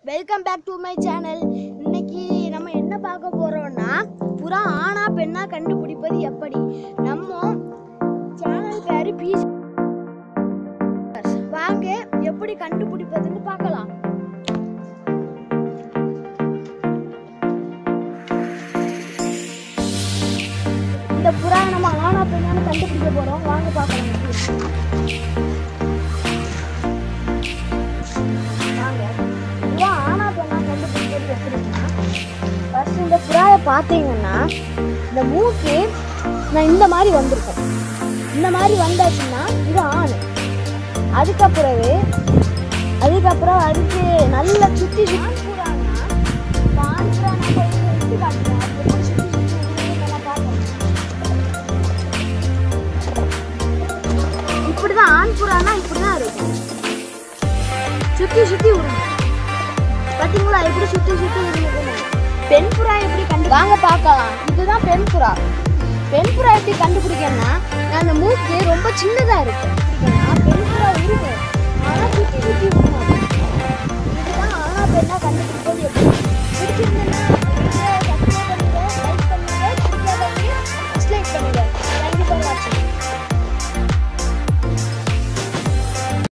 Welcome back to my channel இன்னைக்கு நம்ம என்ன பார்க்க போறோம்னா புறா ஆனா பெண்ணா கண்டுபிடிப்பது எப்படி நம்ம சேனல் பேரு பீஸ் வாங்க எப்படி கண்டுபிடிப்பதுன்னு பார்க்கலாம் இந்த புறா நம்ம ஆனா பெண்ணான்னு கண்டுபிடிக்க போறோம் வாங்க பார்க்கலாம் வாங்க புறா ஆனா பெண்ணா கண்டுபிடிக்கிறது எப்படின்னா ஃபர்ஸ்ட் இந்த புறாவை பார்த்தீங்கன்னா இந்த மூக்கு நான் இந்த மாதிரி வந்திருக்கும் இந்த மாதிரி வந்தாச்சுன்னா இது ஆண் அதுக்கப்புறவு அதுக்கப்புறம் அதுக்கு நல்ல சுற்றி சுற்றி புறான்னா இந்த ஆண் புறா நம்ம இங்க எடுத்து காட்டுறேன். அது எப்படி சுத்தி சுத்தி வருதுன்னு நம்ம பார்ப்போம். இப்படிதான் ஆண் புறானா இப்படிதான் இருக்கும் சுத்தி சுத்தி விடுங்க பாத்தீங்களா எப்படி சுத்தி சுத்தி விடுங்க பெண் புறா எப்படி கண்டு வாங்க பார்க்கலாம் இதுதான் பெண் புறா பெண் புறா எப்படி கண்டுபிடிக்கணும்னா நான் அந்த மூக்கு ரொம்ப சின்னதா இருக்கு நான் பெண் புறா இருக்கும் ஆனா சுத்தி சுத்தி விடணும் இதுதான் ஆனா பெண்ணா கண்டுபிடிப்பது எப்படி பிடிச்சிருந்தேன்னா